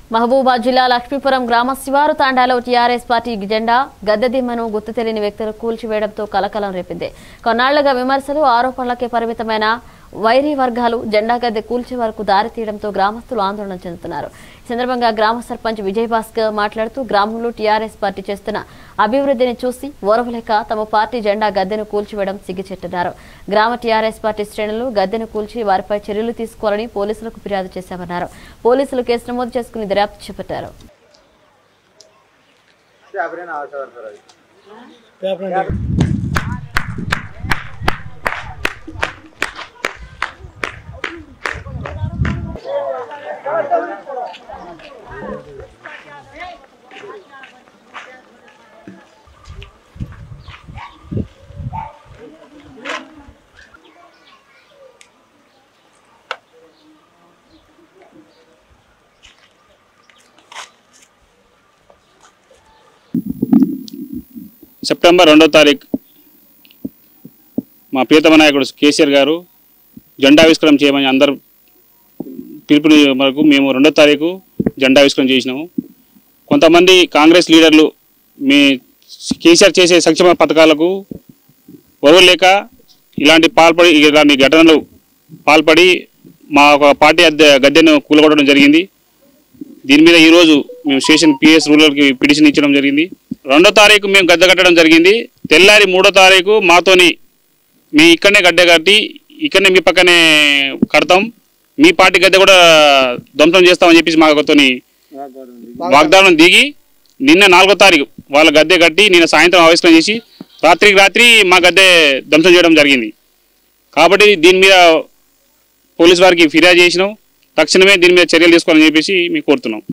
మహబూబాద్ జిల్లా లక్ష్మీపురం గ్రామ శివారు తాండాలో టీఆర్ఎస్ పార్టీ జెండా గద్దెదిమ్మను గుర్తు తెలియని వ్యక్తులు కూల్చివేయడంతో కలకలం రేపింది కొన్నాళ్లుగా విమర్శలు ఆరోపణలకే పరిమితమైన వైరీ వర్గాలు జెండా గద్దె కూల్చే వరకు దారి తీయడంతో గ్రామస్తులు ఆందోళన చెందుతున్నారు ఈ సందర్భంగా గ్రామ సర్పంచ్ విజయ్ భాస్కర్ మాట్లాడుతూ గ్రామంలో టీఆర్ఎస్ పార్టీ చేస్తున్న అభివృద్ధిని చూసి ఓర్వలేక తమ పార్టీ జెండా గద్దెను కూల్చివేయడం సిగ్గుచెట్టన్నారు గ్రామ టీఆర్ఎస్ పార్టీ శ్రేణులు గద్దెను కూల్చి వారిపై చర్యలు తీసుకోవాలని పోలీసులకు ఫిర్యాదు చేశామన్నారు పోలీసులు కేసు నమోదు చేసుకుని దర్యాప్తు చేపట్టారు సెప్టెంబర్ రెండో తారీఖు మా ప్రియతమ నాయకుడు కేసీఆర్ గారు జెండా ఆవిష్కరణ చేయమని అందరు పిలుపుని వరకు మేము రెండో తారీఖు జెండా ఆవిష్కరణ చేసినాము కొంతమంది కాంగ్రెస్ లీడర్లు మీ కేసీఆర్ చేసే సంక్షేమ పథకాలకు ఒరవలేక ఇలాంటి పాల్పడి ఇలాంటి ఘటనలు పాల్పడి మా ఒక పార్టీ అద్దె గద్దెను కూలగొట్టడం జరిగింది దీని మీద ఈరోజు మేము స్టేషన్ పిఎస్ రూరల్కి పిటిషన్ ఇచ్చడం జరిగింది రెండో తారీఖు మేము గద్దె కట్టడం జరిగింది తెల్లారి మూడో తారీఖు మాతోని మీ ఇక్కడనే గడ్డ కట్టి ఇక్కడనే మీ పక్కనే కడతాం మీ పార్టీ గద్దె కూడా ధ్వంసం చేస్తామని చెప్పేసి మాతోని వాగ్దానం దిగి నిన్న నాలుగో తారీఖు వాళ్ళ గద్దె కట్టి నిన్న సాయంత్రం ఆవిష్కరణ చేసి రాత్రికి రాత్రి మా గద్దె ధ్వంసం చేయడం జరిగింది కాబట్టి దీని మీద పోలీస్ వారికి ఫిర్యాదు చేసినాం తక్షణమే దీని మీద చర్యలు తీసుకోవాలని చెప్పేసి మేము కోరుతున్నాం